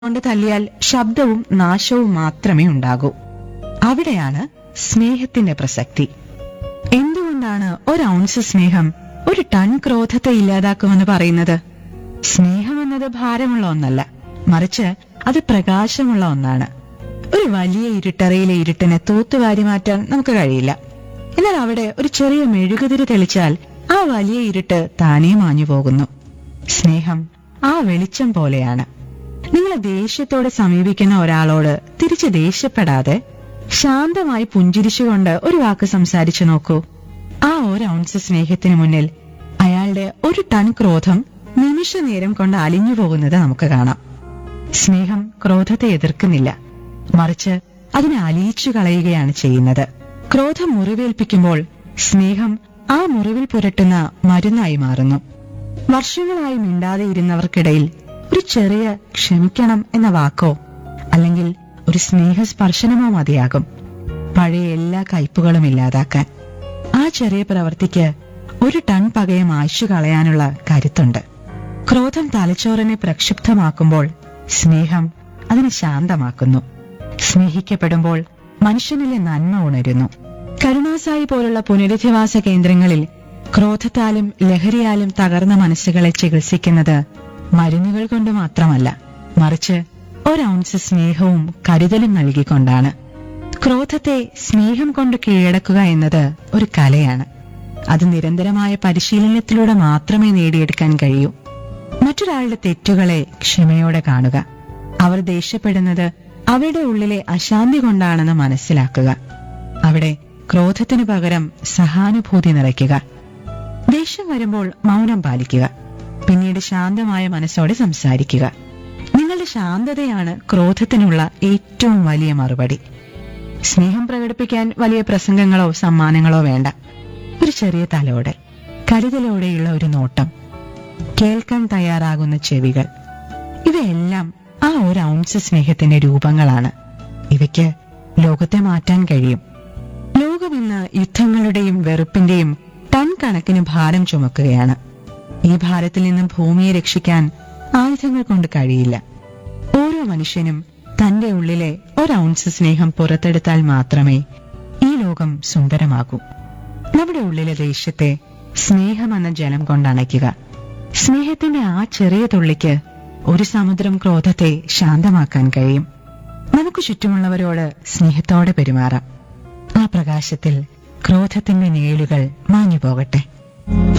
കൊണ്ട് തല്ലിയാൽ ശബ്ദവും നാശവും മാത്രമേ ഉണ്ടാകൂ അവിടെയാണ് സ്നേഹത്തിന്റെ പ്രസക്തി എന്തുകൊണ്ടാണ് ഒരു ഔൺസ് സ്നേഹം ഒരു ടൺ ക്രോധത്തെ ഇല്ലാതാക്കുമെന്ന് പറയുന്നത് സ്നേഹം എന്നത് ഭാരമുള്ള ഒന്നല്ല മറിച്ച് അത് പ്രകാശമുള്ള ഒന്നാണ് ഒരു വലിയ ഇരുട്ടറയിലെ ഇരുട്ടിനെ തൂത്തുവാരി മാറ്റാൻ നമുക്ക് കഴിയില്ല എന്നാൽ അവിടെ ഒരു ചെറിയ മെഴുകുതിരി തെളിച്ചാൽ ആ വലിയ ഇരുട്ട് താനേ മാഞ്ഞു പോകുന്നു സ്നേഹം ആ വെളിച്ചം പോലെയാണ് നിങ്ങളെ ദേഷ്യത്തോടെ സമീപിക്കുന്ന ഒരാളോട് തിരിച്ച് ദേഷ്യപ്പെടാതെ ശാന്തമായി പുഞ്ചിരിച്ചുകൊണ്ട് ഒരു വാക്ക് സംസാരിച്ചു നോക്കൂ ആ ഒരു ഔൺസ് സ്നേഹത്തിന് മുന്നിൽ അയാളുടെ ഒരു ടൺ ക്രോധം നിമിഷ നേരം കൊണ്ട് അലിഞ്ഞു പോകുന്നത് നമുക്ക് കാണാം സ്നേഹം ക്രോധത്തെ എതിർക്കുന്നില്ല മറിച്ച് അതിനെ അലിയിച്ചു കളയുകയാണ് ചെയ്യുന്നത് ക്രോധം മുറിവേൽപ്പിക്കുമ്പോൾ സ്നേഹം ആ മുറിവിൽ പുരട്ടുന്ന മരുന്നായി മാറുന്നു വർഷങ്ങളായി മിണ്ടാതെ ഇരുന്നവർക്കിടയിൽ ഒരു ചെറിയ ക്ഷമിക്കണം എന്ന വാക്കോ അല്ലെങ്കിൽ ഒരു സ്നേഹസ്പർശനമോ മതിയാകും പഴയ എല്ലാ കയ്പുകളും ഇല്ലാതാക്കാൻ ആ ചെറിയ പ്രവൃത്തിക്ക് ഒരു ടൺ പകയം ആഴ്ച കളയാനുള്ള കരുത്തുണ്ട് ക്രോധം തലച്ചോറിനെ പ്രക്ഷുബ്ധമാക്കുമ്പോൾ സ്നേഹം അതിനെ ശാന്തമാക്കുന്നു സ്നേഹിക്കപ്പെടുമ്പോൾ മനുഷ്യനിലെ നന്മ ഉണരുന്നു കരുണാസായി പോലുള്ള പുനരധിവാസ കേന്ദ്രങ്ങളിൽ ക്രോധത്താലും ലഹരിയാലും തകർന്ന മനസ്സുകളെ ചികിത്സിക്കുന്നത് മരുന്നുകൾ കൊണ്ട് മാത്രമല്ല മറിച്ച് ഒരൗൺസ് സ്നേഹവും കരുതലും നൽകിക്കൊണ്ടാണ് ക്രോധത്തെ സ്നേഹം കൊണ്ട് കീഴടക്കുക എന്നത് ഒരു കലയാണ് അത് നിരന്തരമായ പരിശീലനത്തിലൂടെ മാത്രമേ നേടിയെടുക്കാൻ കഴിയൂ മറ്റൊരാളുടെ തെറ്റുകളെ ക്ഷമയോടെ കാണുക അവർ ദേഷ്യപ്പെടുന്നത് അവരുടെ ഉള്ളിലെ അശാന്തി കൊണ്ടാണെന്ന് മനസ്സിലാക്കുക അവിടെ ക്രോധത്തിനു പകരം സഹാനുഭൂതി നിറയ്ക്കുക ദേഷ്യം വരുമ്പോൾ മൗനം പാലിക്കുക പിന്നീട് ശാന്തമായ മനസ്സോടെ സംസാരിക്കുക നിങ്ങളുടെ ശാന്തതയാണ് ക്രോധത്തിനുള്ള ഏറ്റവും വലിയ മറുപടി സ്നേഹം പ്രകടിപ്പിക്കാൻ വലിയ പ്രസംഗങ്ങളോ സമ്മാനങ്ങളോ വേണ്ട ഒരു ചെറിയ തലോടൽ കരുതലോടെയുള്ള ഒരു നോട്ടം കേൾക്കാൻ തയ്യാറാകുന്ന ചെവികൾ ഇവയെല്ലാം ആ ഒരു ഔൺസ് സ്നേഹത്തിന്റെ രൂപങ്ങളാണ് ഇവയ്ക്ക് ലോകത്തെ മാറ്റാൻ കഴിയും ലോകം ഇന്ന് യുദ്ധങ്ങളുടെയും വെറുപ്പിന്റെയും ടൺ കണക്കിന് ഭാരം ചുമക്കുകയാണ് ഈ ഭാരത്തിൽ നിന്നും ഭൂമിയെ രക്ഷിക്കാൻ ആയുധങ്ങൾ കൊണ്ട് കഴിയില്ല ഓരോ മനുഷ്യനും തന്റെ ഉള്ളിലെ ഒരു ഔൺസ് സ്നേഹം പുറത്തെടുത്താൽ മാത്രമേ ഈ ലോകം സുന്ദരമാകൂ നമ്മുടെ ഉള്ളിലെ ദേഷ്യത്തെ സ്നേഹമെന്ന ജലം കൊണ്ടണയ്ക്കുക സ്നേഹത്തിന്റെ ആ ചെറിയ തുള്ളിക്ക് ഒരു സമുദ്രം ക്രോധത്തെ ശാന്തമാക്കാൻ കഴിയും നമുക്ക് ചുറ്റുമുള്ളവരോട് സ്നേഹത്തോടെ പെരുമാറാം ആ പ്രകാശത്തിൽ ക്രോധത്തിന്റെ നേലുകൾ മാഞ്ഞു പോകട്ടെ